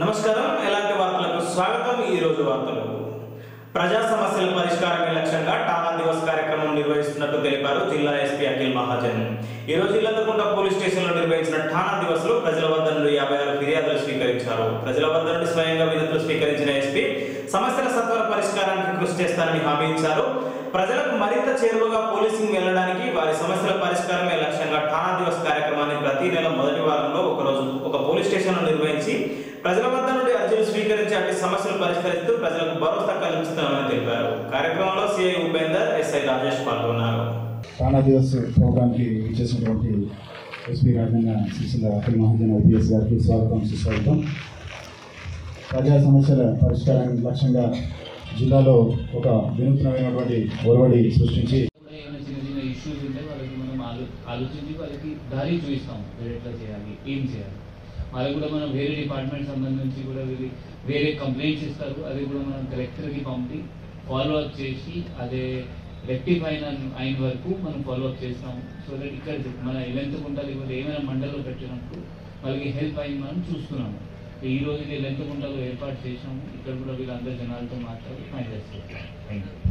నమస్కారం ఎలాంటి వార్తలకు స్వాగతం ఈ రోజు వార్తలు ప్రజా సమస్యల పరిష్కారమే లక్ష్యంగా టానా దివస్ కార్యక్రమం నిర్వహిస్తున్నట్టు తెలిపారు జిల్లా ఎస్పీ అఖిల్ మహాజన్ ఈ రోజు ఇల్లందుకుంట పోలీస్ స్టేషన్లో నిర్వహించిన ఠానా దివస్ లో ప్రజల వద్ద నుండి యాభై ఆరు ఫిర్యాదులు స్వీకరించారు ప్రజల వద్ద నుండి స్వయంగా వినతులు స్వీకరించిన ఎస్పీ సమస్యల సత్వర పరిష్కారానికి కృషి చేస్తారని హామీ ఇచ్చారు ప్రజలకు మరింత చేరువగా పోలీసింగ్ వెళ్ళడానికి వారి సమస్యల పరిష్కారమే లక్ష్యంగా ఠానా దివస్ కార్యక్రమాన్ని ప్రతి నెల మొదటి వారంలో ఒక రోజు ఒక పోలీస్ స్టేషన్లో నిర్వహించి ప్రజల వద్ద నుండి అర్జీలు స్వీకరించి అట్టి సమస్యలు పరిష్కరిస్తూ ప్రజలకు భరోసా కల్పిస్తున్నామని తెలిపారు కార్యక్రమంలో సిఐ ఉపేందర్ ఎస్ఐ రాజేష్ పాల్గొన్నారు తానా దివస్ ప్రోగ్రామ్కి ఇచ్చేసినటువంటి ఎస్పీ రాజన్న సిరిసిల్ల అఖిల్ మహాజన్ ఐపీఎస్ గారికి స్వాగతం సుస్వాగతం ప్రజా సమస్యల పరిష్కారానికి లక్ష్యంగా జిల్లాలో ఒక వినూత్నమైనటువంటి ఒరవడి సృష్టించి కూడా ఏమైనా చిన్న చిన్న ఇష్యూస్ ఉంటే వాళ్ళకి మనం ఆలో ఆలోచించి వాళ్ళకి దారి చూపిస్తాం మీరు ఎట్లా చేయాలి ఏం చేయాలి వాళ్ళకి కూడా మనం వేరే డిపార్ట్మెంట్ సంబంధించి కూడా వేరే వేరే కంప్లైంట్స్ ఇస్తారు అది కూడా మనం కలెక్టర్కి పంపి ఫాలో అప్ చేసి అదే రెక్టిఫై అయిన వరకు మనం ఫాలో అప్ చేస్తాము సో దట్ ఇక్కడ మన ఎలెంత్ గుంట లేకపోతే ఏమైనా మండల్లో పెట్టినప్పుడు వాళ్ళకి హెల్ప్ అయ్యి మనం చూస్తున్నాము ఈ రోజు ఎలెంత్ గుంటలో ఏర్పాటు చేసాము ఇక్కడ కూడా వీళ్ళందరూ జనాలతో మాట్లాడి ఫైనలైజ్ చేస్తాం థ్యాంక్ యూ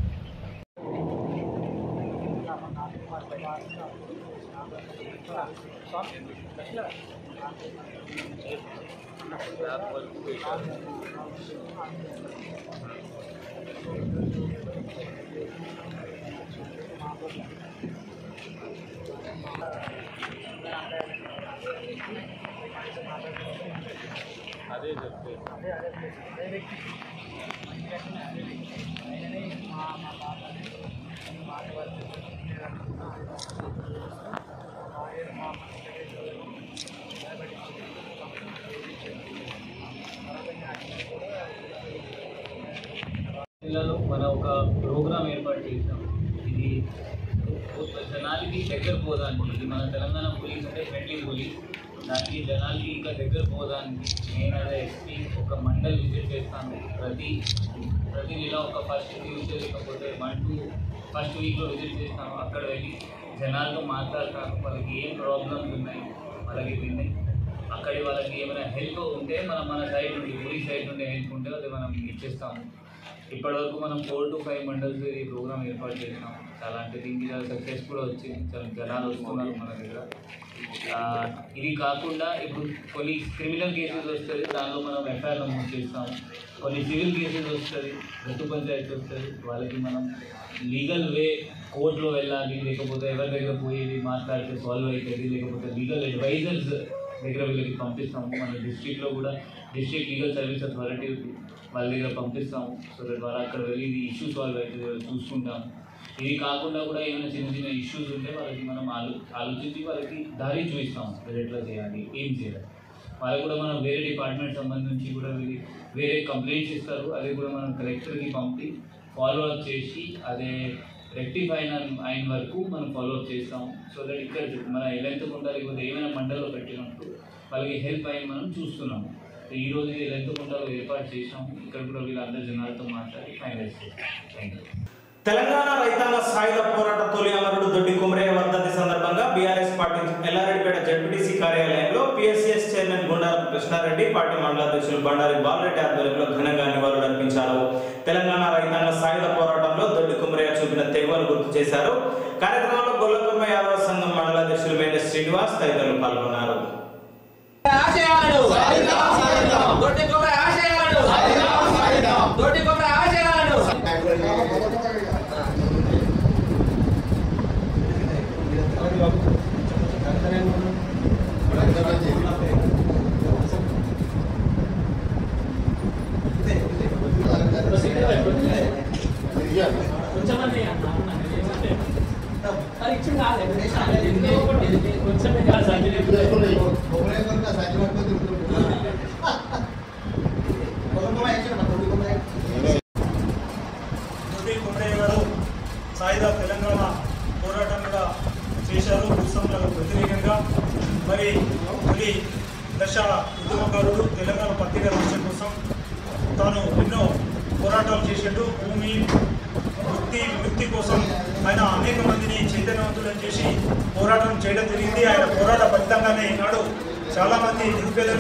అదే చెప్తే జిల్లాలో మన ఒక ప్రోగ్రామ్ ఏర్పాటు చేసాం ఇది జనాలకి దగ్గర పోదానికి ఇది మన తెలంగాణ పోలీస్ అంటే ఫ్రెండ్లీ పోలీస్ దానికి జనాలకి ఇంకా దగ్గర పోదానికి నేను అదే ఎస్పీ ఒక మండల్ విజిట్ చేస్తాను ప్రతి ప్రతి నెల ఒక ఫస్ట్ ట్యూస్డే లేకపోతే వన్ టూ ఫస్ట్ వీక్లో విజిట్ చేస్తాను అక్కడ వెళ్ళి జనాలతో మాట్లాడతాను వాళ్ళకి ఏం ప్రాబ్లమ్స్ ఉన్నాయి వాళ్ళకి విని అక్కడి వాళ్ళకి ఏమైనా హెల్ప్ ఉంటే మనం మన సైడ్ నుండి పోలీస్ సైడ్ నుండి హెల్ప్ ఉంటే అది మనం ఇచ్చేస్తాము ఇప్పటివరకు మనం ఫోర్ టు ఫైవ్ మండల్స్ ఈ ప్రోగ్రామ్ ఏర్పాటు చేసినాం చాలా అంటే దీనికి చాలా సక్సెస్ కూడా వచ్చింది చాలా జనాలు వస్తున్నారు మన దగ్గర ఆ, ఇది కాకుండా ఇప్పుడు కొన్ని క్రిమినల్ కేసెస్ వస్తుంది దానిలో మనం ఎఫ్ఐఆర్ నమోదు చేస్తాం కొన్ని సివిల్ కేసెస్ వస్తుంది గట్టు పంచాయతీ వస్తుంది వాళ్ళకి మనం లీగల్ వే కోర్టులో వెళ్ళాలి లేకపోతే ఎవరి దగ్గర పోయేది మాట్లాడితే సాల్వ్ అవుతుంది లేకపోతే లీగల్ అడ్వైజర్స్ దగ్గర వీళ్ళకి పంపిస్తాము మన డిస్ట్రిక్ట్లో కూడా డిస్ట్రిక్ట్ లీగల్ సర్వీస్ అథారిటీ వాళ్ళ దగ్గర పంపిస్తాము సో దట్ వాళ్ళు అక్కడ వెళ్ళి ఇది ఇష్యూ సాల్వ్ అవుతుంది వాళ్ళు చూసుకుంటాము ఇది కాకుండా కూడా ఏమైనా చిన్న చిన్న ఇష్యూస్ ఉంటే వాళ్ళకి మనం ఆలో ఆలోచించి వాళ్ళకి దారి చూపిస్తాము మీరు ఎట్లా చేయాలి ఏం చేయాలి వాళ్ళకి కూడా మనం వేరే డిపార్ట్మెంట్ సంబంధించి కూడా వెళ్ళి వేరే కంప్లైంట్స్ ఇస్తారు అది కూడా మనం కలెక్టర్కి పంపి ఫాలో అప్ చేసి అదే రెక్టిఫై అయిన అయిన వరకు మనం ఫాలో అప్ చేస్తాము సో దట్ ఇక్కడ మన ఎలెంత్ గుంట లేకపోతే ఏమైనా మండల్లో పెట్టినప్పుడు వాళ్ళకి హెల్ప్ అయ్యి మనం చూస్తున్నాము సో ఈ రోజు ఎలెంత్ గుంటలో ఏర్పాటు చేసాము ఇక్కడ కూడా వీళ్ళందరూ జనాలతో మాట్లాడి ఫైనలైజ్ చేస్తాం థ్యాంక్ యూ తెలంగాణ రైతాంగ సాయుధ పోరాట తొలి అమరుడు దొడ్డి కుమరయ్య వర్ధంతి సందర్భంగా బీఆర్ఎస్ పార్టీ ఎల్లారెడ్డిపేట జడ్పీటీసీ కార్యాలయంలో PACS chairman Gundaram Krishna Reddy party మండల అధ్యక్షులు బండారి బాలరెడ్డి ఆధ్వర్యంలో ఘనంగా నివాళులర్పించారు తెలంగాణ రైతాంగ సాయుధ పోరాటంలో దొడ్డి కుమరయ్య చూపిన తెగువను గుర్తు చేశారు కార్యక్రమంలో గొల్లకుర్మ యాదవ సంఘం మండల అధ్యక్షులు మేడ శ్రీనివాస్ తదితరులు పాల్గొన్నారు ఆశయాలను దొడ్డి కొబ్బరి ఆశయాలను దొడ్డి కొబ్బరి ఆశయాలను దుడ్డి కుమరయ్య గారు సాయుధ తెలంగాణ పోరాటం మీద చేశారు భూస్వాములకు వ్యతిరేకంగా మరి తొలి దశ ఉద్యమకారుడు తెలంగాణ పత్రిక రాష్ట్రం కోసం తాను ఎన్నో పోరాటాలు చేసిండు భూమి వృత్తి విముక్తి కోసం ఆయన అనేక మందిని చైతన్యవంతులను చేసి పోరాటం చేయడం జరిగింది ఆయన పోరాట ఫలితంగానే ఈనాడు చాలామంది నిరుపేదలు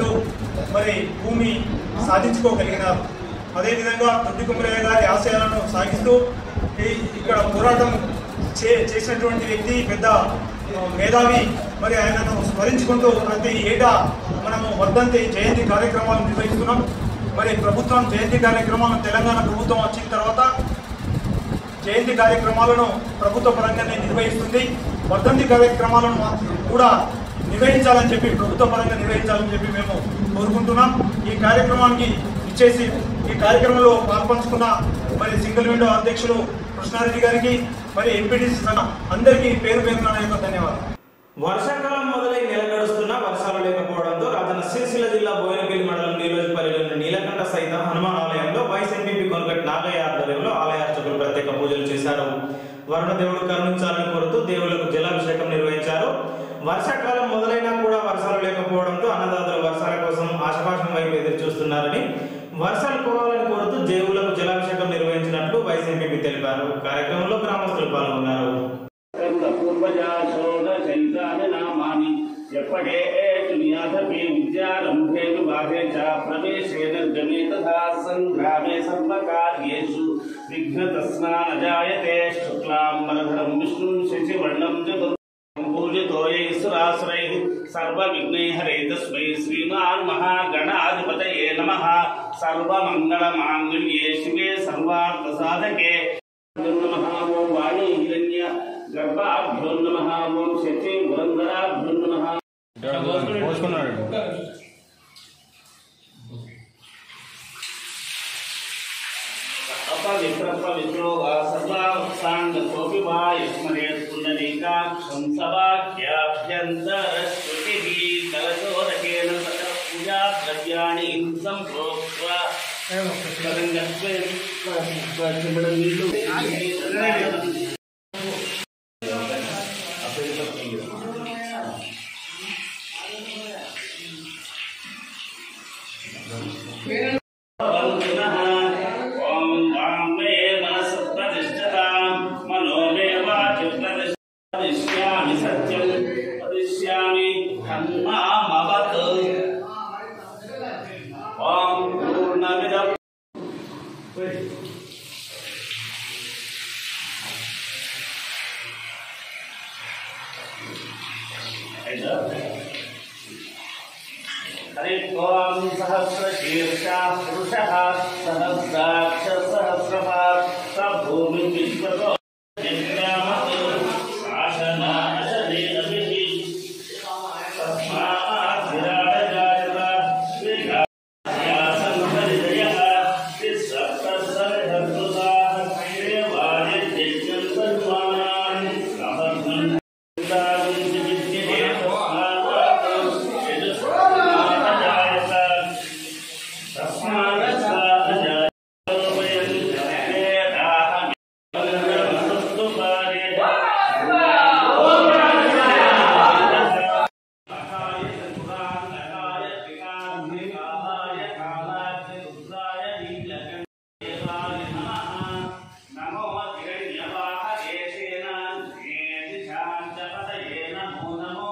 మరి భూమి సాధించుకోగలిగినారు అదేవిధంగా దొడ్డి కుమరయ్య గారి ఆశయాలను సాగిస్తూ ఈ- ఇక్కడ పోరాటం చే చేసినటువంటి వ్యక్తి పెద్ద ఆ, మేధావి మరి ఆయనను స్మరించుకుంటూ ప్రతి ఏటా మనము వర్ధంతి జయంతి కార్యక్రమాలు నిర్వహిస్తున్నాం మరి ప్రభుత్వం జయంతి కార్యక్రమాలను తెలంగాణ ప్రభుత్వం వచ్చిన తర్వాత జయంతి కార్యక్రమాలను ప్రభుత్వ పరంగానే నిర్వహిస్తుంది వర్ధంతి కార్యక్రమాలను మాత్రం కూడా నిర్వహించాలని చెప్పి ప్రభుత్వ పరంగా నిర్వహించాలని చెప్పి మేము కోరుకుంటున్నాం ఈ కార్యక్రమానికి ఇచ్చేసి ఈ కార్యక్రమంలో పాల్పంచుకున్న మరి సింగిల్ విండో అధ్యక్షులు కృష్ణారెడ్డి గారికి మరి ఎంపీటీసీ అందరికీ పేరు పేరున నా యొక్క ధన్యవాదాలు వర్షాకాలం మొదలై నెల గడుస్తున్నా వర్షాలు లేకపోవడంతో రాజన్న సిరిసిల్ల జిల్లా బోయినపల్లి మండలం నీలోజిపల్లిలోని నీలకంఠ సహిత హనుమాన్ ఆలయంలో వైస్ ఎంపీపీ కొనకటి నాగయ్య ఆధ్వర్యంలో ఆలయార్చకులు ప్రత్యేక పూజలు చేశారు వరుణ దేవుడు కరుణించాలని కోరుతూ దేవులకు జలాభిషేకం నిర్వహించారు వర్షాకాలం మొదలైనా కూడా వర్షాలు లేకపోవడంతో అన్నదాతలు వర్షాల కోసం ఆశపాశం వైపు ఎదురు చూస్తున్నారని వర్షాలు కురవాలని కోరుతూ దేవులకు జలాభిషేకం నిర్వహించినట్లు వైస్ ఎంపీపీ తెలిపారు కార్యక్రమంలో గ్రామస్తులు పాల్గొన్నారు పూర్వజాశోదశైతాని ఎప్పటే తునియాథపి విద్యారంభే వివాహే చ ప్రవేశే నిర్గమే తథా సంగ్రామే సర్వకార్యేషు విఘ్నతస్నానజాయతే శుక్లాంబరధరం విష్ణుం శశివర్ణం చతుర్ పూజితోయైసురాసురైः సర్వవిఘ్నైహరే తస్మై శ్రీమాన్ మహాగణాధిపతయే నమః సర్వమంగళమాంగళ్యే శివే సర్వార్థసాధకే నమః ఓం వాణి హిరణ్య గర్భాభ్యో నమః ఓం శచి పురంధరాభ్యో నమః अपवित्रपवित्रो वा सर्वासाङ्गतोऽपि वा यस्मरेत् पुण्डरीकाक्षं सवाक्याभ्यन्तरश्रुतिः कलशोदकेन सकल पूजाद्रव्याणि सम्प्रोक्त्वा ॐ वाङ्मे मनसः प्रतिष्ठतां मनो मे वाचि प्रतिष्ठामि सत्यं वदिष्यामि धर्मामवत् ॐ पूर्णमिदम् हरि ओम सहस्रशीर्षा पुरुषः सहस्राक्ष सहस्रपात् सभूमि विश्वतो यज्ञामत् शासनाशनेनभिः तस्मात् विराटजायत विघायासन्धरिजयः विसप्तसर्हर्तुताः देवादित्यज्ञं सन्मानान् प्रबद्धम् నమో హిరణ్యవాహేశేన శాంతపదయే నమో నమో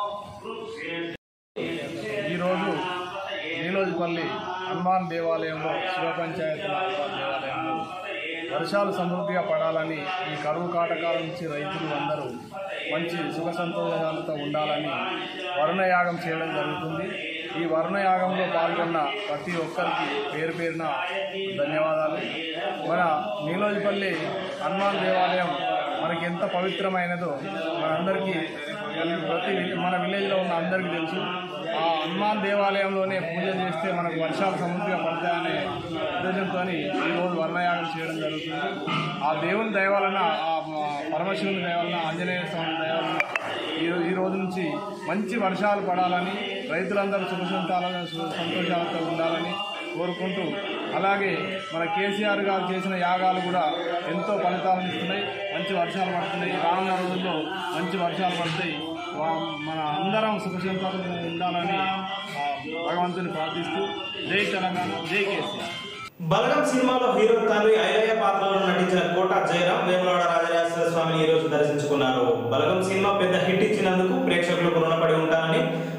ఈరోజు నీలోజిపల్లి హనుమాన్ దేవాలయంలో శివ పంచాయతీల హనుమాన్ దేవాలయంలో వర్షాలు సమృద్ధిగా పడాలని ఈ కరువు కాటకాల నుంచి రైతులు అందరూ మంచి సుఖ సంతోషాలతో ఉండాలని వరుణయాగం చేయడం జరుగుతుంది ఈ వరుణయాగంలో పాల్గొన్న ప్రతి ఒక్కరికి పేరు పేరున ధన్యవాదాలు మన నీలోజిపల్లి హనుమాన్ దేవాలయం మనకి ఎంత పవిత్రమైనదో మనందరికీ ప్రతి మన విలేజ్లో ఉన్న అందరికీ తెలుసు ఆ హనుమాన్ దేవాలయంలోనే పూజ చేస్తే మనకు వర్షాలు సమృద్ధిగా పడతాయనే ఉద్దేశంతో ఈరోజు వర్ణయాగం చేయడం జరుగుతుంది ఆ దేవుని దయ వలన ఆ పరమశివుని దయ వలన ఆంజనేయ స్వామి దయ వలన ఈ ఈ రోజు నుంచి మంచి వర్షాలు పడాలని రైతులందరూ సుఖ సంతాలను సు- సంతోషాలతో ఉండాలని కోరుకుంటూ అలాగే మన కేసీఆర్ గారు చేసిన యాగాలు కూడా ఎంతో ఫలితాలను ఇస్తున్నాయి మంచి వర్షాలు పడుతున్నాయి రానున్న రోజుల్లో మంచి వర్షాలు పడతాయి వా- మన అందరం సుఖ సంతానంతో ఉండాలని ఆ, భగవంతుని ప్రార్థిస్తూ జై తెలంగాణ జై కేసీఆర్ బలగం సినిమాలో హీరో తండ్రి ఐలయ్య పాత్రలో నటించిన కోట జయరాం వేములవాడ రాజరాజేశ్వర స్వామిని ఈ రోజు దర్శించుకున్నారు బలగం సినిమా పెద్ద హిట్ ఇచ్చినందుకు ప్రేక్షకులకు రుణపడి ఉంటానని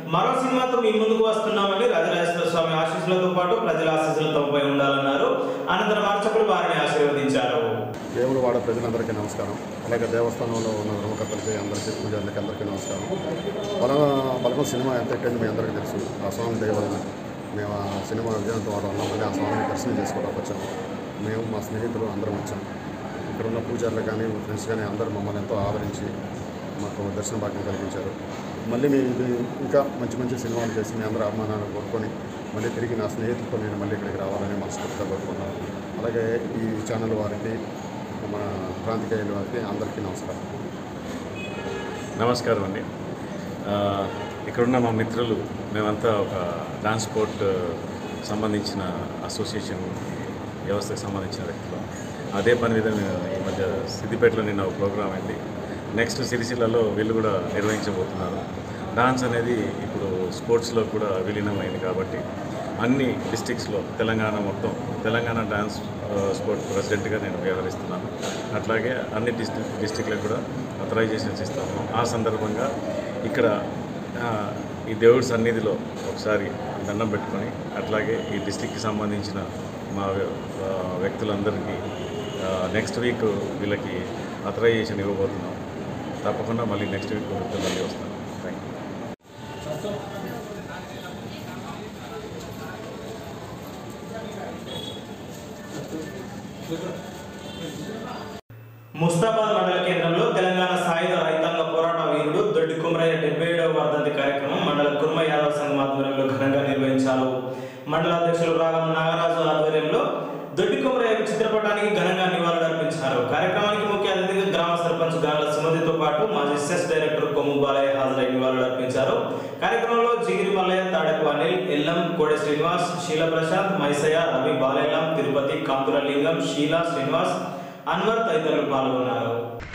మరో సినిమాతో మీ ముందుకు వస్తున్నామని రాజరాజేశ్వర స్వామి ఆశీస్సులతో పాటు ప్రజల ఆశీస్సులు తమపై ఉండాలన్నారు అనంతరం అర్చకులు వారిని ఆశీర్వదించారు దేవుడు వాడ ప్రజలందరికీ నమస్కారం అలాగే దేవస్థానంలో ఉన్న ధర్మకర్తలకి అందరికీ పూజారులకి అందరికీ నమస్కారం బలం బలగం సినిమా ఎంత ఎట్టండి మీ అందరికీ తెలుసు ఆ స్వామి దయ వలన మేము ఆ సినిమా విజయంతో వాడు ఉన్నాం మళ్ళీ ఆ స్వామిని దర్శనం చేసుకోవడానికి వచ్చాము మేము మా స్నేహితులు అందరం వచ్చాము ఇక్కడ ఉన్న పూజారులు కానీ ఫ్రెండ్స్ కానీ అందరూ మమ్మల్ని ఎంతో ఆదరించి మాకు దర్శన భాగ్యం కలిగించారు మళ్ళీ మీ ఇది ఇంకా మంచి మంచి సినిమాలు చేసి మీ అందరూ అభిమానాన్ని కోరుకొని మళ్ళీ తిరిగి నా స్నేహితులతో నేను మళ్ళీ ఇక్కడికి రావాలని మనస్ఫూర్తిగా కోరుకున్నాను అలాగే ఈ ఛానల్ వారికి మన ప్రాంతికేయుల వారికి అందరికీ నమస్కారం నమస్కారం అండి ఆ, ఇక్కడున్న మా మిత్రులు మేమంతా ఒక ట్రాన్స్పోర్ట్ సంబంధించిన అసోసియేషన్ వ్యవస్థకు సంబంధించిన వ్యక్తులు అదే పని మీద నేను ఈ మధ్య సిద్దిపేటలో నిన్న ఒక ప్రోగ్రామ్ అయింది నెక్స్ట్ సిరిసిల్లలో వీళ్ళు కూడా నిర్వహించబోతున్నారు డాన్స్ అనేది ఇప్పుడు స్పోర్ట్స్లో కూడా విలీనమైంది కాబట్టి అన్ని డిస్టిక్స్లో తెలంగాణ మొత్తం తెలంగాణ డాన్స్ ఆ, స్పోర్ట్ ప్రెసిడెంట్గా నేను వ్యవహరిస్తున్నాను అట్లాగే అన్ని డిస్ట్రిక్ట్ డిస్టిక్లకు కూడా అథరైజేషన్స్ ఇస్తాము ఆ సందర్భంగా ఇక్కడ ఆ, ఈ దేవుడి సన్నిధిలో ఒకసారి దండం పెట్టుకొని అట్లాగే ఈ డిస్టిక్కి సంబంధించిన మా వ్య- ఆ, వ్యక్తులందరికీ నెక్స్ట్ వీక్ వీళ్ళకి అథరైజేషన్ ఇవ్వబోతున్నాం తప్పకుండా మళ్ళీ నెక్స్ట్ వీక్ మళ్ళీ వస్తాను థ్యాంక్ యూ ముస్తాబాద్ మండల కేంద్రంలో తెలంగాణ సాయుధ రైతాంగ పోరాట వీరుడు దొడ్డి కుమరయ్య డెబ్బై ఏడవ వర్ధంతి కార్యక్రమం మండల కుర్మ యాదవ సంఘం ఆధ్వర్యంలో ఘనంగా నిర్వహించారు మండల అధ్యక్షులు రాగం నాగరాజు ఆధ్వర్యంలో దొడ్డి కుమరయ్య చిత్రపటానికి ఘనంగా నివాళులర్పించారు కార్యక్రమానికి ముఖ్య అతిథిగా గ్రామ సర్పంచ్ గాండ్ల సుమతితో పాటు మాజీ సెస్ డైరెక్టర్ కొమ్ము బాలయ్య హాజరై నివాళులర్పించారు కార్యక్రమంలో జిగిరి మల్లయ్య తాడపు అనిల్ ఎల్లం కోడె శ్రీనివాస్ శీల ప్రశాంత్ మైసయ్య రవి బాలయ్యం తిరుపతి కాంతుల లింగం షీలా శ్రీనివాస్ అన్వర్ తదితరులు పాల్గొన్నారు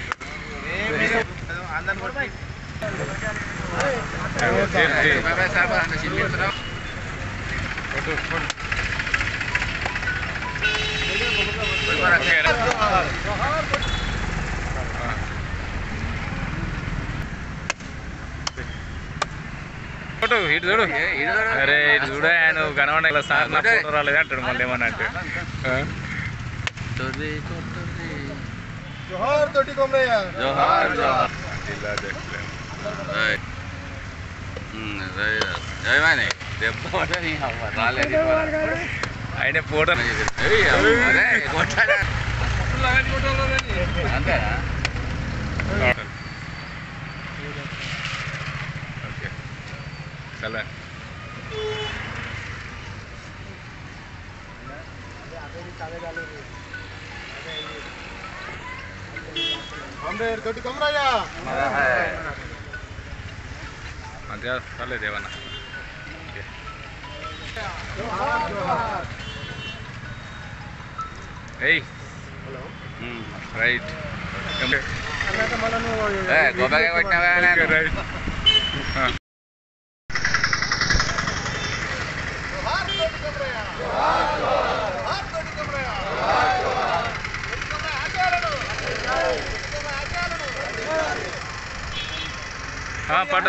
ఫోటో ఇటు చూడు అరే ఇటు చూడ ఆయన కనబడ సార్ నా ఫోటో రాలేదు అంటాడు మళ్ళీ ఏమన్నా అంటే ఆ? జోహార్ తోటి కొమరయ్య జోహార్ జోహార్ జిల్లా అధ్యక్షులు. ఆయన ఫోటో ఓకే చల్ల కొమరయ్య తోటి కొమరయ్య మంచిగా రాలేదు ఏమన్నా ఓకే. ఏయ్ రైట్ రైట్ పాట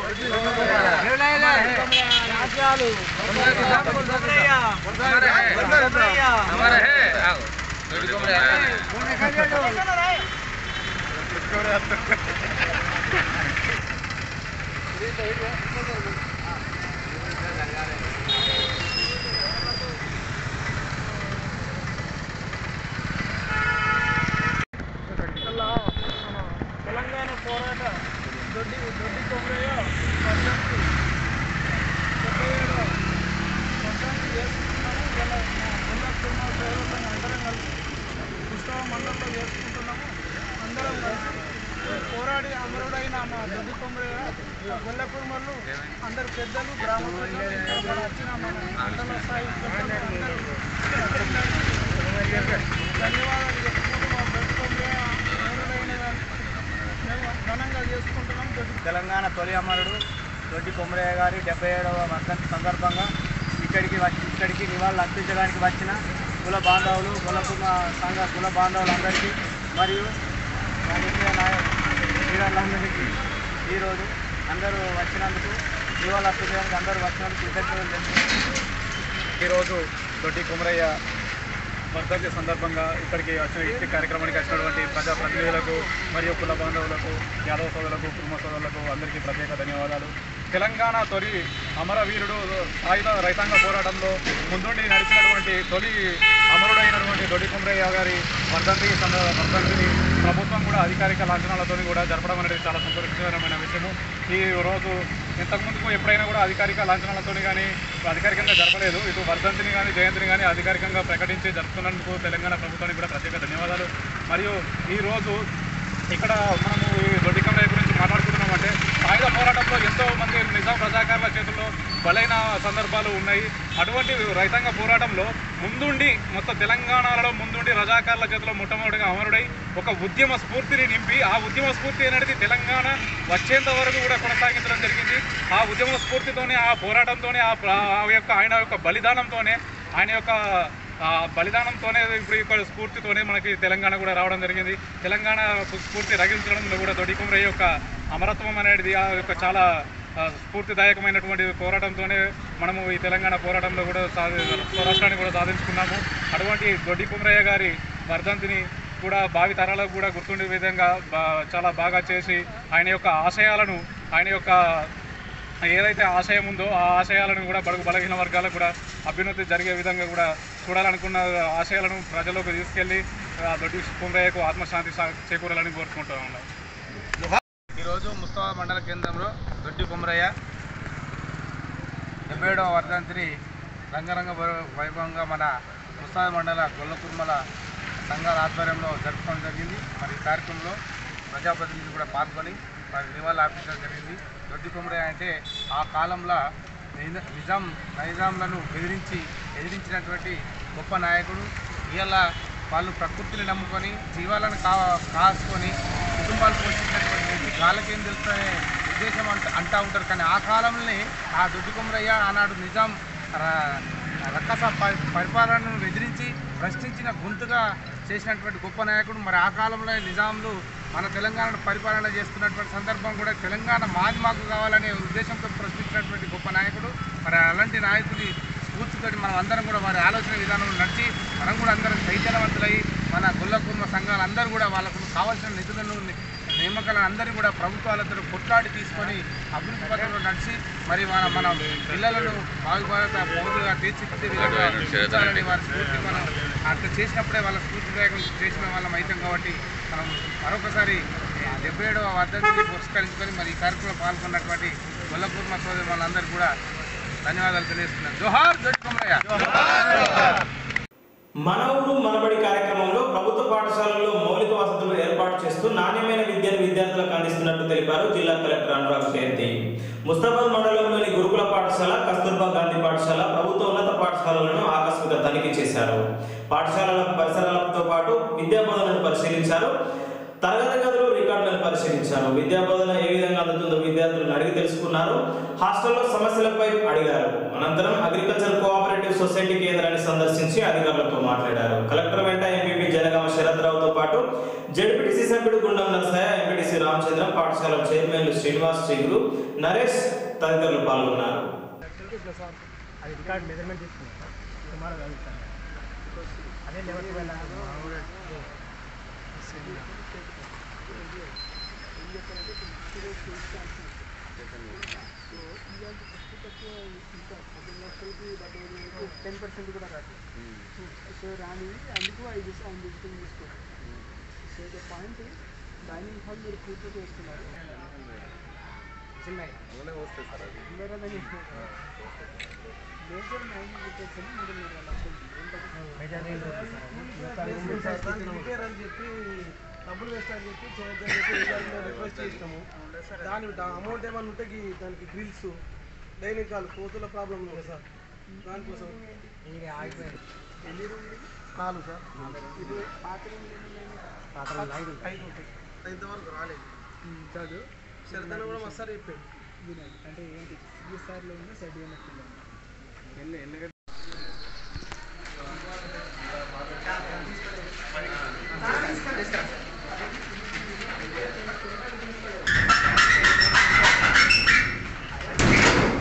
తెలంగాణ పోరాట దొడ్డి దొడ్డి కొమరయ్య వర్ధంతి డెబ్బై ఏడవ వర్ధంతి చేసుకుంటున్నాము ఇలా ఉన్న కుటుంబ సేవలను అందరం కలిసి ఉత్సవ మండలంలో చేసుకుంటున్నాము అందరం కలిసి పోరాడి అమరుడైన మా దొడ్డి కొమరయ్య గొల్ల కుర్మలు అందరు పెద్దలు గ్రామ ప్రజలు ఇంకా మన వచ్చిన మన మండల స్థాయి పెద్దలు అందరూ ధన్యవాదాలు చెప్పుకుంటూ మా దొడ్డి కొమరయ్య అమరుడైన దానికి మేము ఘనంగా చేసుకుంటున్నాం దొడ్డి తెలంగాణ తొలి అమరుడు దొడ్డి కొమరయ్య గారి డెబ్బై ఏడవ వర్ధంతి సందర్భంగా ఇక్కడికి వచ్చి ఇక్కడికి నివాళులు అర్పించడానికి వచ్చిన కుల బాంధవులు కుల కుల సంఘ కుల బాంధవులందరికీ మరియు రాజకీయ నాయ లీడర్లందరికీ ఈరోజు అందరూ వచ్చినందుకు నివాళులు అర్పించడానికి అందరూ వచ్చినందుకు కృతజ్ఞతలు తెలుపుతున్నాను ఈరోజు దొడ్డి కుమరయ్య వర్ధంతి సందర్భంగా ఇక్కడికి వచ్చిన ఈ కార్యక్రమానికి వచ్చినటువంటి ప్రజా ప్రతినిధులకు మరియు కుల బాంధవులకు యాదవ సోదరులకు కుటుంబ సోదరులకు అందరికీ ప్రత్యేక ధన్యవాదాలు తెలంగాణ తొలి అమరవీరుడు సాయుధ రైతాంగ పోరాటంలో ముందుండి నడిచినటువంటి తొలి అమరుడైనటువంటి దొడ్డి కుమరయ్య గారి వర్ధంతి సంద- వర్ధంతిని ప్రభుత్వం కూడా అధికారిక లాంఛనాలతో కూడా జరపడం అనేది చాలా సంతోషకరమైన విషయము ఈ రోజు ఇంతకుముందుకు ఎప్పుడైనా కూడా అధికారిక లాంఛనాలతో కానీ అధికారికంగా జరపలేదు ఇటు వర్ధంతిని కానీ జయంతిని కానీ అధికారికంగా ప్రకటించి జరుపుతున్నందుకు తెలంగాణ ప్రభుత్వానికి కూడా ప్రత్యేక ధన్యవాదాలు మరియు ఈరోజు ఇక్కడ మనము ఈ దొడ్డి కమరయ్య గురించి మాట్లాడుకుంటున్నామంటే సాయుధ పోరాటంలో ఎంతో మంది నిజాం రజాకారుల చేతుల్లో బలైన సందర్భాలు ఉన్నాయి అటువంటి రైతాంగ పోరాటంలో ముందుండి మొత్తం తెలంగాణలో ముందుండి రజాకారుల చేతిలో మొట్టమొదటిగా అమరుడై ఒక ఉద్యమ స్ఫూర్తిని నింపి ఆ ఉద్యమ స్ఫూర్తి అనేది తెలంగాణ వచ్చేంత వరకు కూడా కొనసాగించడం జరిగింది ఆ ఉద్యమ స్ఫూర్తితోనే ఆ పోరాటంతోనే ఆ ప్ర- ఆ యొక్క ఆయన యొక్క బలిదానంతోనే ఆయన యొక్క ఆ బలిదానంతోనే ఇప్పుడు ఇక్కడ స్ఫూర్తితోనే మనకి తెలంగాణ కూడా రావడం జరిగింది తెలంగాణ స్ఫూర్తి రగిలించడంలో కూడా దొడి కుమరయ్య యొక్క అమరత్వం అనేది ఆ యొక్క చాలా ఆ, స్ఫూర్తిదాయకమైనటువంటి పోరాటంతోనే మనము ఈ తెలంగాణ పోరాటంలో కూడా సాధి స్వరాష్ట్రాన్ని కూడా సాధించుకున్నాము అటువంటి దొడ్డి కుమరయ్య గారి వర్ధంతిని కూడా భావి తరాలకు కూడా గుర్తుండే విధంగా బా- చాలా బాగా చేసి ఆయన యొక్క ఆశయాలను ఆయన యొక్క ఏదైతే ఆశయం ఉందో ఆ ఆశయాలను కూడా బడుగు బలహీన వర్గాలకు కూడా అభ్యున్నతి జరిగే విధంగా కూడా చూడాలనుకున్న ఆశయాలను ప్రజల్లోకి తీసుకెళ్లి ఆ దొడ్డి కుమరయ్యకు ఆత్మశాంతి సా- చేకూరాలని కోరుకుంటూ ఉన్నాం ఈరోజు ముస్తాబా మండల కేంద్రంలో దొడ్డి కుమరయ్య డెబ్బై ఏడవ వర్ధంతిని రంగరంగ వై- వైభవంగా మన ముస్తాబా మండల గొల్లకుర్మల సంఘాల ఆధ్వర్యంలో జరుపుకోవడం జరిగింది మరి ఈ కార్యక్రమంలో ప్రజాప్రతినిధులు కూడా పాల్గొని మరి నివాళులు అర్పించడం జరిగింది దొడ్డి కుమరయ్య అంటే ఆ కాలంలో నిజ- నిజాం నైజాంలను బెదిరించి ఎదిరించినటువంటి గొప్ప నాయకుడు ఇవాళ వాళ్ళు ప్రకృతిని నమ్ముకొని జీవాలను కా కాసుకొని కుటుంబాలు పోషించినటువంటి వ్యక్తి కాళ్ళకేం తెలుస్తుందనే ఉద్దేశం అంట అంటా ఉంటారు కానీ ఆ కాలంలోనే ఆ దొడ్డి కుమరయ్య ఆనాడు నిజాం ర- రక్కస ప- పరిపాలనను ఎదిరించి ప్రశ్నించిన గొంతుగా చేసినటువంటి గొప్ప నాయకుడు మరి ఆ కాలంలో నిజాంలు మన తెలంగాణను పరిపాలన చేస్తున్నటువంటి సందర్భం కూడా తెలంగాణ మాది మాకు కావాలనే ఉద్దేశంతో ప్రశ్నించినటువంటి గొప్ప నాయకుడు మరి అలాంటి నాయకుడి స్ఫూర్తితోటి మనం అందరం కూడా వారి ఆలోచన విధానంలో నడిచి మనం కూడా అందరం చైతన్యవంతులై మన గుల్ల కుర్మ సంఘాలు అందరూ కూడా వాళ్ళకు కావాల్సిన నిధులను నియామకాలను అందరూ కూడా ప్రభుత్వాలతో కొట్లాడి తీసుకొని అభివృద్ధి పథంలో నడిచి మరి మన మన పిల్లలను బాగుభారత పౌరులుగా తీర్చిదిద్దే విధంగా ఉంచాలని వారి స్ఫూర్తి మనం అట్లా చేసినప్పుడే వాళ్ళ స్ఫూర్తిదాయకం చేసిన వాళ్ళం అవుతాం కాబట్టి మనం మరొకసారి డెబ్బై ఏడవ వర్ధంతిని పురస్కరించుకొని మరి ఈ కార్యక్రమంలో పాల్గొన్నటువంటి గొల్లపూర్మ సోదరి వాళ్ళందరూ కూడా ధన్యవాదాలు తెలియజేస్తున్నాను జోహార్ దొడ్డి కొమరయ్య మన ఊరు మనబడి కార్యక్రమంలో ప్రభుత్వ పాఠశాలల్లో మౌలిక వసతులు ఏర్పాటు చేస్తూ నాణ్యమైన విద్యను విద్యార్థులకు అందిస్తున్నట్టు తెలిపారు జిల్లా కలెక్టర్ అనురాగ్ జయంతి ముస్తాబాద్ మండలంలోని గురుకుల పాఠశాల కస్తూర్బా గాంధీ పాఠశాల ప్రభుత్వ ఉన్నత పాఠశాలలను ఆకస్మిక తనిఖీ చేశారు పాఠశాలల పరిసరాలతో పాటు విద్యా బోధనను పరిశీలించారు తరగతి గదులు రికార్డులను పరిశీలించారు విద్యా బోధన ఏ విధంగా అందుతుందో విద్యార్థులను అడిగి తెలుసుకున్నారు హాస్టల్లో సమస్యలపై అడిగారు అనంతరం అగ్రికల్చర్ కోఆపరేటివ్ సొసైటీ కేంద్రాన్ని సందర్శించి అధికారులతో మాట్లాడారు కలెక్టర్ వెంట ఎంపీపీ జనగామ శరత్రావుతో పాటు జడ్పీటీసీ సభ్యుడు గుండం నరసయ్య ఎంపీటీసీ రామచంద్రం పాఠశాల చైర్మన్లు శ్రీనివాస్ చిగురు నరేష్ తదితరులు పాల్గొన్నారు అది రికార్డ్ మెజర్మెంట్ తీసుకున్నాం సుమారు చదువుతాను అదే లెవెల్ వల్ల టెన్ పర్సెంట్ కూడా కాదు సో రాని అందుకు ఐదు ఐదు విజిటింగ్ తీసుకోండి so the point dining hall మీరు కూర్చో చేస్తున్నారు చిన్నవి వేరే మేజర్ నైన్ వికెట్స్ అని మూడున్నర లక్షలు రిపేర్ అని చెప్పి డబ్బులు వేస్ట్ అని చెప్పి చేయొద్దని చెప్పి రిజార్ట్ని రిక్వెస్ట్ చేసినాము దాని అమౌంట్ ఏమైనా ఉంటే గీ- దానికి గ్రిల్స్ డైనింగ్ హాల్ కోతుల ప్రాబ్లం ఉంది సార్ దానికోసం ఎన్ని రూమ్లు నాలుగు సార్ ఇది పాత రూమ్లు ఎన్ని ఉన్నాయి? పాత రూమ్లు ఐదు ఐదు ఉంటాయి ఇంతవరకు రాలేదు కాదు సరిదాన్ని కూడా మస్తారు చెప్పాడు వినండి అంటే ఏంటి సిఎస్ఆర్లో ఉందా సెడిఎంఎఫ్లో ఉందా ఎన్ని ఎన్ని ఆ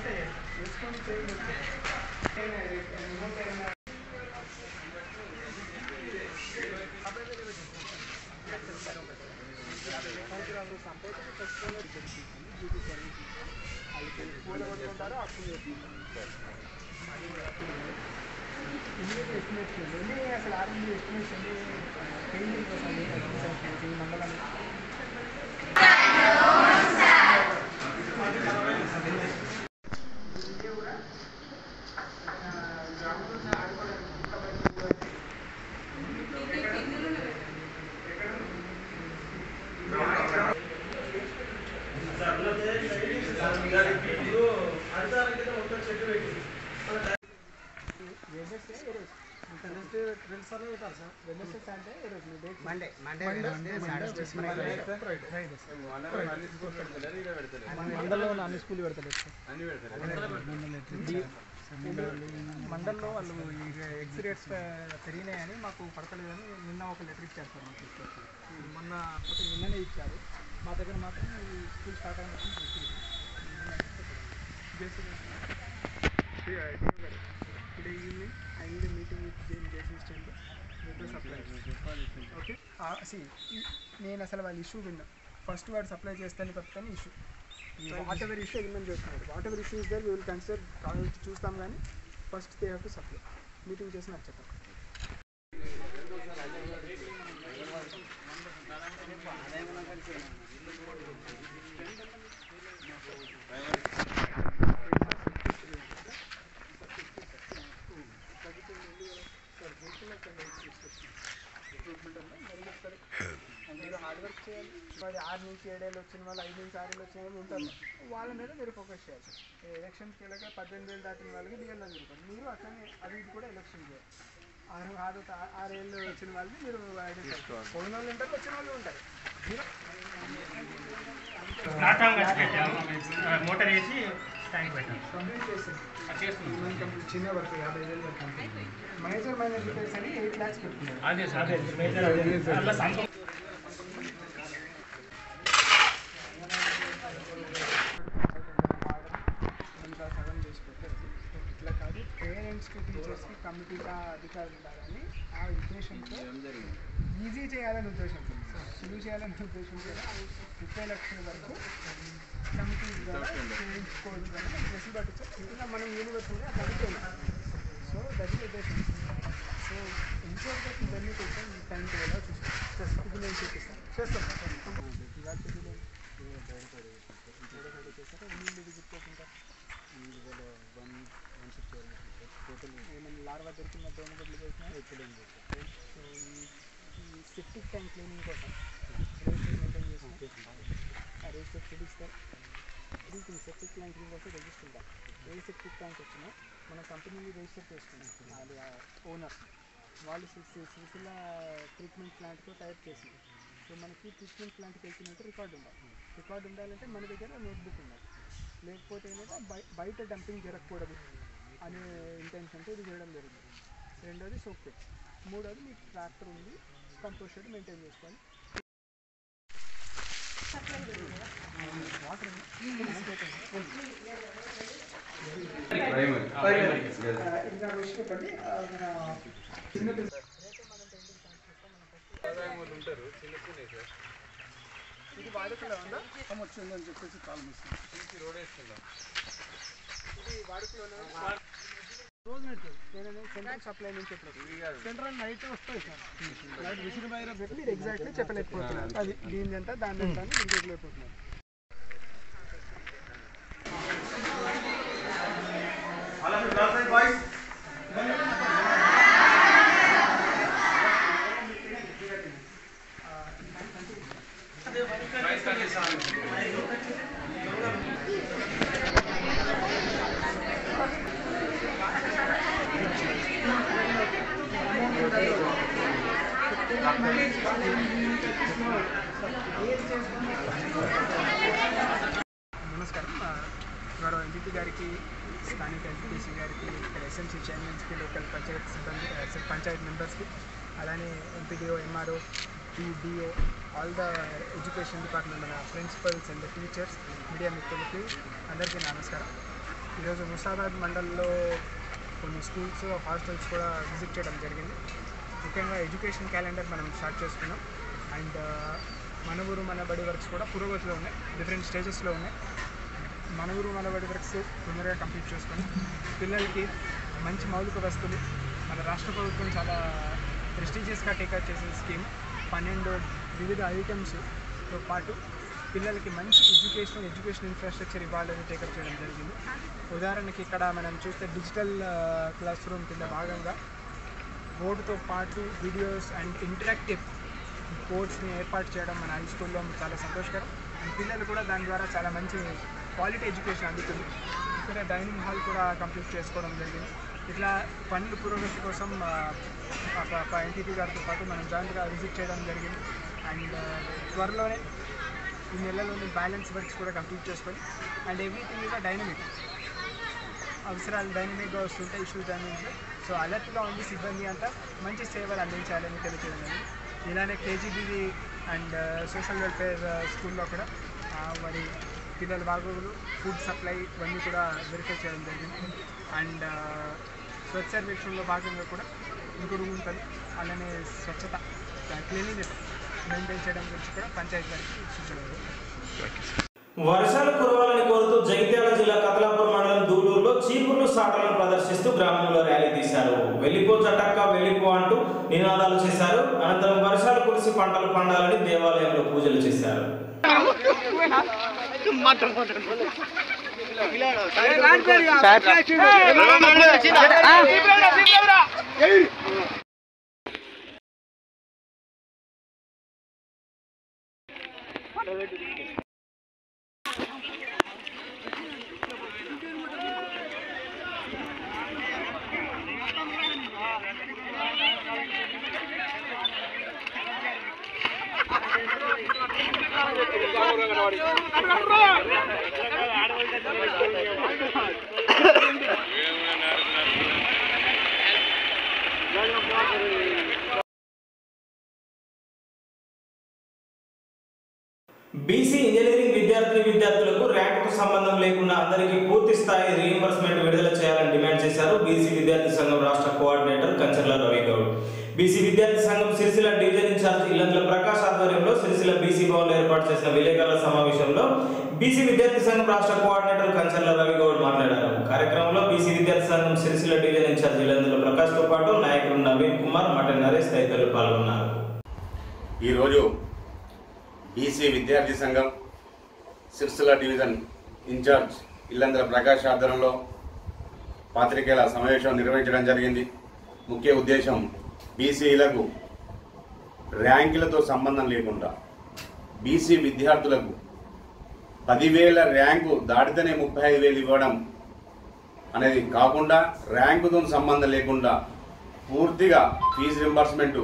అసలు ఆర్ఎండి ఎస్టిమేట్స్ ఎన్ని పెయింటింగ్ కోసం ఈ మండలం వెనస్డే రెండు సార్లు పెట్టాలి సార్ వెనస్డే సాటర్డే ఈరోజు మీ డేట్ మండే మండే మండల్లో ఉన్న అన్ని స్కూల్ పెడతలేదు సార్ మండల్లో వాళ్ళు ఎగ్స్ రేట్స్ పెరిగినాయని మాకు పడతలేదని నిన్న ఒక లెటర్ ఇచ్చారు సార్ మాకు తీసుకొచ్చి మొన్న ఒక నిన్ననే ఇచ్చారు మా దగ్గర మాత్రం ఈ స్కూల్ స్టార్ట్ అయినప్పుడు today evening I need meeting with జేమ్ JC stent with supply okay see నేను అసలు వాళ్ళ ఇష్యూ విన్నా ఫస్ట్ వాడు సప్లై చేస్తాను తప్పని issue whatever issue agreement చేస్తున్నాడు whatever issue is there we will consider college చూస్తాం కానీ first they have to supply meeting చేసి నాకు చెప్పండి మీరు హార్డ్ వర్క్ చేయాలి మరి ఆరు నుంచి ఏడేళ్ళు వచ్చిన వాళ్ళు ఐదు నుంచి ఆరేళ్ళు వచ్చిన వాళ్ళు ఉంటారు వాళ్ళ మీద మీరు ఫోకస్ చేయాలి ఎలక్షన్కి వెళ్ళక పద్దెనిమిది వేలు దాటిన వాళ్ళకి డిఎల్ జరుగుతారు మీరు అట్లనే అది ఇది కూడా ఎలక్షన్ చేయాలి ఆరు ఆరు ఆరేళ్ళు వచ్చిన వాళ్ళని మీరు ఐడెంటిఫై పోయిన వాళ్ళు ఉంటారు వచ్చిన వాళ్ళు ఉంటారు మీరు మోటార్ వేసి ట్యాంక్ పెట్టాను కంప్లీట్ చేస్తాను కంప్లీట్ చిన్న వర్క్ యాభై వేలు వరకు మేజర్ మైనర్ రిపేర్స్ అని ఎయిట్ ల్యాక్స్ పెట్టుకున్నారు అదే సార్ అదే మేజర్ అదే అట్లా సంతం ఇంకా సగం చేసి పెట్టారు ఇట్లా కాదు పేరెంట్స్కి టీచర్స్కి కమిటీగా అధికారులు ఉండాలని ఆ ఉద్దేశంతో ఈజీ చేయాలని ఉద్దేశంతో సులువు చేయాలని ఉద్దేశంతో ముప్పై లక్షల వరకు కమిటీ ద్వారా చేయించుకోవడం ద్వారా మనకి వెసులుబాటు ఇచ్చారు ఇంకా మనం యూనివర్సిటీ ఆ కమిటీ ఉంది సో దట్ ఈస్ ఉద్దేశం సో ఇంకోటి ఇవన్నీ కొంచెం టైం కూడా చూస్తాం చేస్తాం ఇది నేను చూపిస్తాను చేస్తాం ఇవాళ షెడ్యూల్ చేశారు ఎన్ని విజిట్ చేసుకుంటారు ఏమైనా లార్వా దొరికిన దోమగడ్లు చేసినా ఎప్పుడేం చేస్తారు సో ఈ ఈ సెప్టిక్ ట్యాంక్ క్లీనింగ్ కోసం రేషన్ మెయింటైన్ చేసిన ఆ రేషన్ చూపిస్తారు ఇది సెప్టిక్ ట్యాంక్ క్లీనింగ్ కోసం రిజిస్టర్ ఉండాలి ఏ సెప్టిక్ ట్యాంక్ వచ్చినా మన కంపెనీని రిజిస్టర్ చేసుకున్నాం అది ఓనర్ వాళ్ళు సిరిసిల్ల ట్రీట్మెంట్ ప్లాంట్తో టైప్ చేసింది సో మనకి ట్రీట్మెంట్ ప్లాంట్కి వెళ్తున్నట్టు రికార్డు ఉండాలి రికార్డు ఉండాలంటే మన దగ్గర నోట్బుక్ ఉండాలి లేకపోతే ఏంటంటే బయ బయట డంపింగ్ జరగకూడదు అనే ఇంటెన్షన్తో ఇది చేయడం జరిగింది రెండోది సోప్ పెట్ మూడోది మీకు ట్రాక్టర్ ఉంది కంపోస్ట్ షెడ్ మెయింటైన్ చేసుకోవాలి వాటర్ ఇంకా విషయం చెప్పండి ఆ, మన చిన్న పిల్ల- ఉంటారు చిన్న చిన్న ఇది వాడుకలో ఉందా వచ్చిందని చెప్పేసి కాల్ మిస్ రోడ్ వేసుకుందాం ఇది వాడుకలో రోజు నైట్ నేను సెంట్రల్ సప్లై నుంచి చెప్పలేదు సెంట్రల్ నైట్ వస్తాయి సార్ నైట్ విసిరి బయట పెట్టి మీరు ఎగ్జాక్ట్లీ చెప్పలేకపోతున్నారు అది దీని ఎంత దాని ఎంత అని మీరు చెప్పలేకపోతున్నారు నమస్కారం ఆ, గౌరవ ఎంపీ గారికి స్థానిక ఎంపీసీ గారికి ఇక్కడ ఎస్ఎంసీ చైర్మన్స్కి లోకల్ పంచాయత్ సిబ్బంది ఆ, సి- పంచాయత్ మెంబర్స్కి అలానే MPDO MRO DO all the education department మన ప్రిన్సిపల్స్ అండ్ టీచర్స్ మీడియా మిత్రులకి అందరికీ నమస్కారం ఈరోజు ముసాబాద్ మండల్లో కొన్ని స్కూల్స్ హాస్టల్స్ కూడా విజిట్ చేయడం జరిగింది ముఖ్యంగా ఎడ్యుకేషన్ క్యాలెండర్ మనం స్టార్ట్ చేసుకున్నాం అండ్ మన ఊరు మన బడి వర్క్స్ కూడా పురోగతిలో ఉన్నాయి డిఫరెంట్ స్టేజెస్లో ఉన్నాయి మన ఊరు మన బడి వర్క్స్ తొందరగా కంప్లీట్ చేసుకొని పిల్లలకి మంచి మౌలిక వస్తువులు మన రాష్ట్ర ప్రభుత్వం చాలా ప్రెస్టీజియస్గా టేకప్ చేసిన స్కీమ్ పన్నెండు వివిధ ఐటమ్స్తో పాటు పిల్లలకి మంచి ఎడ్యుకేషన్ ఎడ్యుకేషన్ ఇన్ఫ్రాస్ట్రక్చర్ ఇవ్వాలని టేకప్ చేయడం జరిగింది ఉదాహరణకి ఇక్కడ మనం చూస్తే డిజిటల్ క్లాస్ రూమ్ కింద భాగంగా బోర్డుతో పాటు వీడియోస్ అండ్ ఇంటరాక్టివ్ కోర్స్ని ఏర్పాటు చేయడం మన హై స్కూల్లో చాలా సంతోషకరం అండ్ పిల్లలు కూడా దాని ద్వారా చాలా మంచి క్వాలిటీ ఎడ్యుకేషన్ అందుతుంది ఇక్కడ డైనింగ్ హాల్ కూడా కంప్లీట్ చేసుకోవడం జరిగింది ఇట్లా పనుల పురోగతి కోసం ఎన్టీపీ గారితో పాటు మనం జాయింట్గా విజిట్ చేయడం జరిగింది అండ్ త్వరలోనే ఈ నెలలోని బ్యాలెన్స్ వర్క్స్ కూడా కంప్లీట్ చేసుకొని అండ్ ఎవ్రీథింగ్ ఇస్ డైనమిక్ అవసరాలు డైనమిక్గా వస్తుంటే ఇష్యూస్ డైనమిక్గా సో అలర్ట్గా ఉంది సిబ్బంది అంతా మంచి సేవలు అందించాలని తెలియజేయడం జరిగింది. ఇలానే కేజీబీవీ అండ్ సోషల్ వెల్ఫేర్ స్కూల్లో కూడా ఆ, మరి పిల్లల బాగోగులు ఫుడ్ సప్లై ఇవన్నీ కూడా వెరిఫై చేయడం జరిగింది అండ్ స్వచ్ఛ సర్వేక్షణలో భాగంగా కూడా ఇంకుడు గుంతలు అలానే స్వచ్ఛత క్లీనింగ్ మెయింటైన్ చేయడం గురించి కూడా పంచాయతీ గారికి సూచనలు వర్షాలు కురవాలని కోరుతూ జగిత్యాల జిల్లా కతలాపూర్ మండలం దూలూరులో చీపుర్లు సాటలను ప్రదర్శిస్తూ గ్రామంలో ర్యాలీ తీశారు వెళ్ళిపో చటక్క వెళ్ళిపో అంటూ నినాదాలు చేశారు అనంతరం వర్షాలు కురిసి పంటలు పండాలని దేవాలయంలో పూజలు చేశారు బీసీ ఇంజనీరింగ్ విద్యార్థిని విద్యార్థులకు ర్యాంకుకు సంబంధం లేకుండా అందరికీ పూర్తి స్థాయి రీఎంబర్స్మెంట్ విడుదల చేయాలని డిమాండ్ చేశారు బీసీ విద్యార్థి సంఘం రాష్ట్ర కోఆర్డినేటర్ కంచర్ల రవి గౌడ్ బీసీ విద్యార్థి సంఘం సిరిసిల్ల డివిజన్ ఇన్ఛార్జ్ ఇల్లందుల ప్రకాష్ ఆధ్వర్యంలో సిరిసిల్ల బీసీ భవన్లో ఏర్పాటు చేసిన విలేకరుల సమావేశంలో బీసీ విద్యార్థి సంఘం రాష్ట్ర కోఆర్డినేటర్ కంచర్ల రవి గౌడ్ మాట్లాడారు కార్యక్రమంలో బీసీ విద్యార్థి సంఘం సిరిసిల్ల డివిజన్ ఇన్ఛార్జ్ ఇల్లందుల ప్రకాష్ తో పాటు నాయకులు నవీన్ కుమార్ మటన్ నరేష్ తదితరులు పాల్గొన్నారు ఈరోజు బీసీ విద్యార్థి సంఘం సిరిసిల్ల డివిజన్ ఇన్ఛార్జ్ ఇల్లంద్ర ప్రకాష్ ఆధ్వర్యంలో పాత్రికేయుల సమావేశం నిర్వహించడం జరిగింది ముఖ్య ఉద్దేశం బీసీలకు ర్యాంకులతో సంబంధం లేకుండా బీసీ విద్యార్థులకు పదివేల ర్యాంకు దాటితేనే ముప్పై ఐదు వేలు ఇవ్వడం అనేది కాకుండా ర్యాంకుతో సంబంధం లేకుండా పూర్తిగా ఫీజు రింబర్స్మెంట్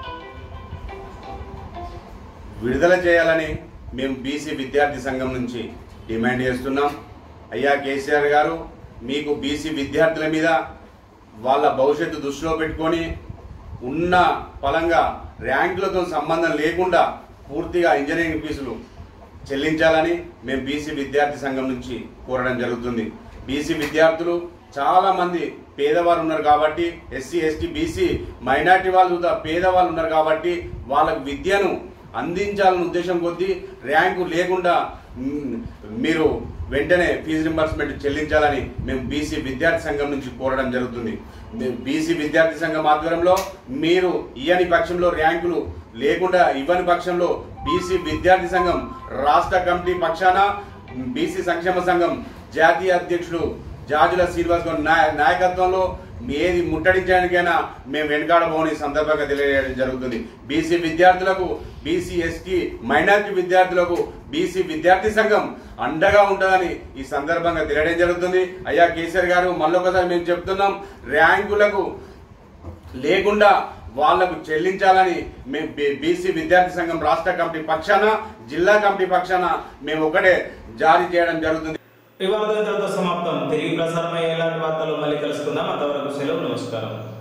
విడుదల చేయాలని మేము బీసీ విద్యార్థి సంఘం నుంచి డిమాండ్ చేస్తున్నాం అయ్యా కేసీఆర్ గారు మీకు బీసీ విద్యార్థుల మీద వాళ్ళ భవిష్యత్తు దృష్టిలో పెట్టుకొని ఉన్న పలంగా ర్యాంకులతో సంబంధం లేకుండా పూర్తిగా ఇంజనీరింగ్ ఫీజులు చెల్లించాలని మేము బీసీ విద్యార్థి సంఘం నుంచి కోరడం జరుగుతుంది బీసీ విద్యార్థులు చాలా మంది పేదవారు ఉన్నారు కాబట్టి ఎస్సీ ఎస్టీ బీసీ మైనార్టీ వాళ్ళు కూడా పేదవాళ్ళు ఉన్నారు కాబట్టి వాళ్ళకు విద్యను అందించాలనే ఉద్దేశం కొద్దీ ర్యాంకు లేకుండా మ్, మీరు వెంటనే ఫీజు రింబర్స్మెంట్ చెల్లించాలని మేము బీసీ విద్యార్థి సంఘం నుంచి కోరడం జరుగుతుంది మేము బీసీ విద్యార్థి సంఘం ఆధ్వర్యంలో మీరు ఇయ్యని పక్షంలో ర్యాంకులు లేకుండా ఇవ్వని పక్షంలో బీసీ విద్యార్థి సంఘం రాష్ట్ర కమిటీ పక్షాన బీసీ సంక్షేమ సంఘం జాతీయ అధ్యక్షుడు జాజుల శ్రీనివాస్ గౌడ్ నాయ నాయకత్వంలో ఏది ముట్టడించడానికైనా మేము వెనకాడబోని సందర్భంగా తెలియజేయడం జరుగుతుంది బీసీ విద్యార్థులకు బీసీ ఎస్టీ మైనారిటీ విద్యార్థులకు బీసీ విద్యార్థి సంఘం అండగా ఉంటుందని ఈ సందర్భంగా తెలియడం జరుగుతుంది అయ్యా కేసీఆర్ గారు మళ్ళొకసారి మేము చెప్తున్నాం ర్యాంకులకు లేకుండా వాళ్లకు చెల్లించాలని మేము బీ- బీసీ విద్యార్థి సంఘం రాష్ట్ర కమిటీ పక్షాన జిల్లా కమిటీ పక్షాన మేము ఒకటే జారీ చేయడం జరుగుతుంది ఈ వార్తలు ఇంతటితో సమాప్తం తిరిగి ప్రసారమయ్యే ఇలాంటి వార్తలు మళ్ళీ కలుసుకుందాం అంతవరకు సెలవు నమస్కారం